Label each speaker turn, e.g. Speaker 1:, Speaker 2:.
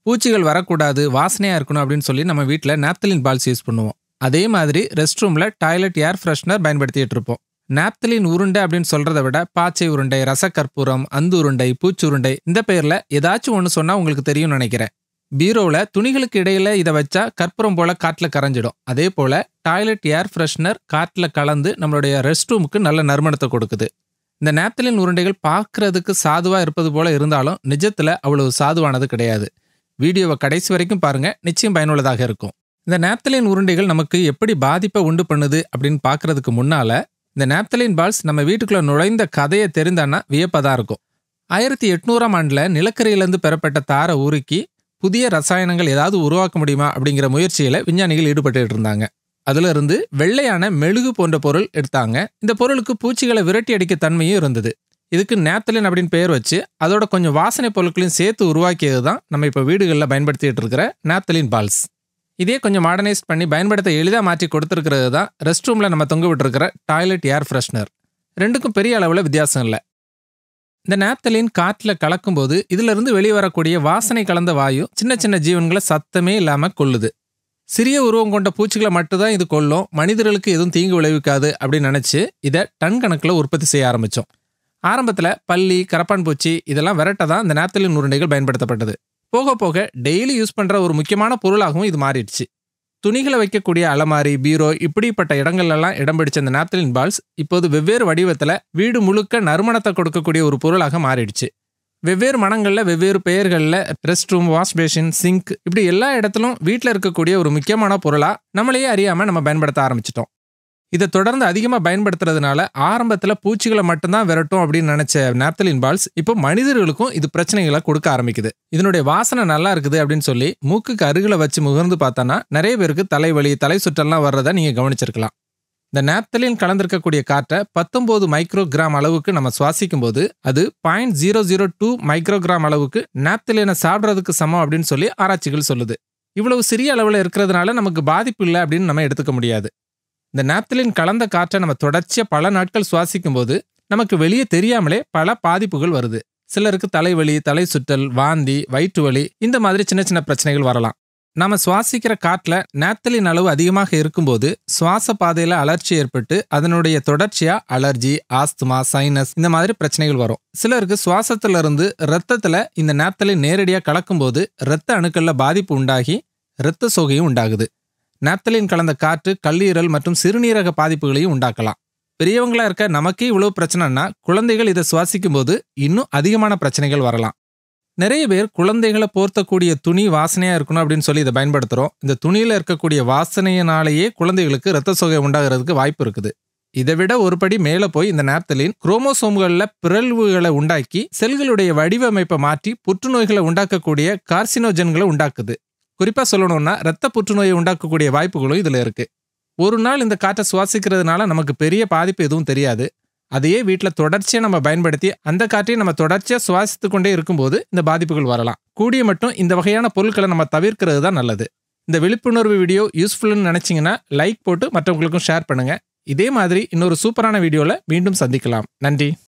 Speaker 1: பூச்சிகள் வரக்கூடாது வாசனையாக இருக்கணும் அப்படின்னு சொல்லி நம்ம வீட்டில் நாப்தலின் பால்ஸ் யூஸ் பண்ணுவோம் அதே மாதிரி ரெஸ்ட் ரூமில் டாய்லெட் ஏர் ஃப்ரெஷ்னர் பயன்படுத்திட்டு இருப்போம் நாப்தலின் உருண்டை அப்படின்னு சொல்றதை விட பாச்சை உருண்டை ரசக்கற்பூரம் அந்து உருண்டை பூச்சுருண்டை இந்த பேர்ல ஏதாச்சும் ஒன்று சொன்னா உங்களுக்கு தெரியும்னு நினைக்கிறேன் பீரோவில் துணிகளுக்கு இடையில இதை வச்சா கற்பூரம் போல காட்டில் கரைஞ்சிடும் அதே போல டாய்லெட் ஏர் ஃப்ரெஷ்னர் காட்டில் கலந்து நம்மளுடைய ரெஸ்ட் ரூமுக்கு நல்ல நறுமணத்தை கொடுக்குது இந்த நாப்தலின் உருண்டைகள் பார்க்கறதுக்கு சாதுவா இருப்பது போல இருந்தாலும் நிஜத்துல அவ்வளவு சாதுவானது கிடையாது வீடியோவை கடைசி வரைக்கும் பாருங்க நிச்சயம் பயனுள்ளதாக இருக்கும் இந்த நாப்தலின் உருண்டைகள் நமக்கு எப்படி பாதிப்பை உண்டு பண்ணுது அப்படின்னு பார்க்கறதுக்கு முன்னால இந்த நாப்தலின் பால்ஸ் நம்ம வீட்டுக்குள்ள நுழைந்த கதையை தெரிந்தான்னா வியப்பதா இருக்கும் ஆயிரத்தி எட்நூறாம் ஆண்டுல நிலக்கரியிலிருந்து பெறப்பட்ட தாரை உருக்கி புதிய ரசாயனங்கள் ஏதாவது உருவாக்க முடியுமா அப்படிங்கிற முயற்சியில விஞ்ஞானிகள் ஈடுபட்டு இருந்தாங்க அதுல இருந்து வெள்ளையான மெழுகு போன்ற பொருள் எடுத்தாங்க இந்த பொருளுக்கு பூச்சிகளை விரட்டி அடிக்க தன்மையும் இருந்தது இதுக்கு நேப்தலின் அப்படின்னு பெயர் வச்சு அதோட கொஞ்சம் வாசனை பொருட்களையும் சேர்த்து உருவாக்கியது தான் நம்ம இப்போ வீடுகளில் பயன்படுத்திட்டு இருக்கிற நேப்தலின் பால்ஸ் இதே கொஞ்சம் மாடர்னைஸ் பண்ணி பயன்படுத்த எளிதாக மாற்றி கொடுத்துருக்கிறது தான் ரெஸ்ட் ரூமில் நம்ம தொங்க விட்டுருக்கிற டாய்லெட் ஏர் ஃப்ரெஷ்னர் ரெண்டுக்கும் பெரிய அளவில் வித்தியாசம் இல்லை இந்த நாப்தலின் காற்றில் கலக்கும்போது இதிலிருந்து வெளியே வரக்கூடிய வாசனை கலந்த வாயு சின்ன சின்ன ஜீவன்களை சத்தமே இல்லாமல் கொல்லுது சிறிய உருவம் கொண்ட பூச்சிகளை மட்டும்தான் இது கொல்லும் மனிதர்களுக்கு எதுவும் தீங்கு விளைவிக்காது அப்படின்னு நினச்சி இதை டன் கணக்கில் உற்பத்தி செய்ய ஆரம்பித்தோம் ஆரம்பத்தில் பல்லி கரப்பான் பூச்சி இதெல்லாம் விரட்ட தான் இந்த நாப்தலின் உருண்டைகள் பயன்படுத்தப்பட்டது போக போக டெய்லி யூஸ் பண்ணுற ஒரு முக்கியமான பொருளாகவும் இது மாறிடுச்சு துணிகளை வைக்கக்கூடிய அலமாரி பீரோ இப்படிப்பட்ட இடங்கள்லாம் இடம் பிடிச்ச இந்த நாப்தலின் பால்ஸ் இப்போது வெவ்வேறு வடிவத்தில் வீடு முழுக்க நறுமணத்தை கொடுக்கக்கூடிய ஒரு பொருளாக மாறிடுச்சு வெவ்வேறு மனங்களில் வெவ்வேறு பெயர்களில் rest room wash basin sink இப்படி எல்லா இடத்திலும் வீட்டில் இருக்கக்கூடிய ஒரு முக்கியமான பொருளாக நம்மளையே அறியாமல் நம்ம பயன்படுத்த ஆரம்பிச்சிட்டோம் இதை தொடர்ந்து அதிகமாக பயன்படுத்துறதுனால ஆரம்பத்தில் பூச்சிகளை மட்டும்தான் விரட்டும் அப்படின்னு நினைச்ச நாப்தலின் பால்ஸ் இப்போ மனிதர்களுக்கும் இது பிரச்சனைகளை கொடுக்க ஆரம்பிக்குது இதனுடைய வாசனை நல்லா இருக்குது அப்படின்னு சொல்லி மூக்குக்கு அருகில் வச்சு முகர்ந்து பார்த்தோன்னா நிறைய பேருக்கு தலைவலி தலை சுற்றல்லாம் வர்றதை நீங்கள் கவனிச்சிருக்கலாம் இந்த நாப்தலின் கலந்திருக்கக்கூடிய காற்றை பத்தொன்பது மைக்ரோ கிராம் அளவுக்கு நம்ம சுவாசிக்கும் போது அது point zero zero two microgram அளவுக்கு நாப்தலினை சாப்பிட்றதுக்கு சமம் அப்படின்னு சொல்லி ஆராய்ச்சிகள் சொல்லுது இவ்வளவு சிறிய அளவில் இருக்கிறதுனால நமக்கு பாதிப்பு இல்லை அப்படின்னு நம்ம எடுத்துக்க முடியாது இந்த நாப்தலின் கலந்த காற்றை நம்ம தொடர்ச்சியாக பல நாட்கள் சுவாசிக்கும் போது நமக்கு வெளியே தெரியாமலே பல பாதிப்புகள் வருது சிலருக்கு தலைவலி தலை சுற்றல் வாந்தி வயிற்று வலி இந்த மாதிரி சின்ன சின்ன பிரச்சனைகள் வரலாம் நாம சுவாசிக்கிற காற்றுல நாப்தலின் அளவு அதிகமாக இருக்கும்போது சுவாச பாதையில அலர்ச்சி ஏற்பட்டு அதனுடைய தொடர்ச்சியா அலர்ஜி ஆஸ்துமா சைனஸ் இந்த மாதிரி பிரச்சனைகள் வரும் சிலருக்கு சுவாசத்துல இருந்து ரத்தத்துல இந்த நாப்தலின் நேரடியா கலக்கும்போது இரத்த அணுக்கள்ல பாதிப்பு உண்டாகி இரத்த சோகையும் உண்டாகுது நாப்தலின் கலந்த காற்று கல்லீரல் மற்றும் சிறுநீரக பாதிப்புகளையும் உண்டாக்கலாம் பெரியவங்களா இருக்க நமக்கே இவ்வளவு பிரச்சனைனா குழந்தைகள் இதை சுவாசிக்கும் போது இன்னும் அதிகமான பிரச்சனைகள் வரலாம் நிறைய பேர் குழந்தைகளை போர்த்தக்கூடிய துணி வாசனையா இருக்கணும் அப்படின்னு சொல்லி இதை பயன்படுத்துறோம் இந்த துணியில இருக்கக்கூடிய வாசனையினாலேயே குழந்தைகளுக்கு ரத்த சோகை உண்டாகிறதுக்கு வாய்ப்பு இருக்குது இதை விட ஒரு படி மேலே போய் இந்த நாப்தலின் குரோமோசோம்களில் பிறழ்வுகளை உண்டாக்கி செல்களுடைய வடிவமைப்பை மாற்றி புற்றுநோய்களை உண்டாக்கக்கூடிய கார்சினோஜன்களை உண்டாக்குது குறிப்பாக சொல்லணும்னா ரத்த புற்றுநோயை உண்டாக்கக்கூடிய வாய்ப்புகளும் இதில் இருக்கு ஒரு நாள் இந்த காற்றை சுவாசிக்கிறதுனால நமக்கு பெரிய பாதிப்பு எதுவும் தெரியாது அதையே வீட்டில் தொடர்ச்சியாக நம்ம பயன்படுத்தி அந்த காற்றையும் நம்ம தொடர்ச்சியாக சுவாசித்து கொண்டே இருக்கும்போது இந்த பாதிப்புகள் வரலாம் கூடிய மட்டும் இந்த வகையான பொருட்களை நம்ம தவிர்க்கிறது தான் நல்லது இந்த விழிப்புணர்வு வீடியோ யூஸ்ஃபுல்னு நினச்சிங்கன்னா லைக் போட்டு மற்றவங்களுக்கும் ஷேர் பண்ணுங்க இதே மாதிரி இன்னொரு சூப்பரான வீடியோவில் மீண்டும் சந்திக்கலாம் நன்றி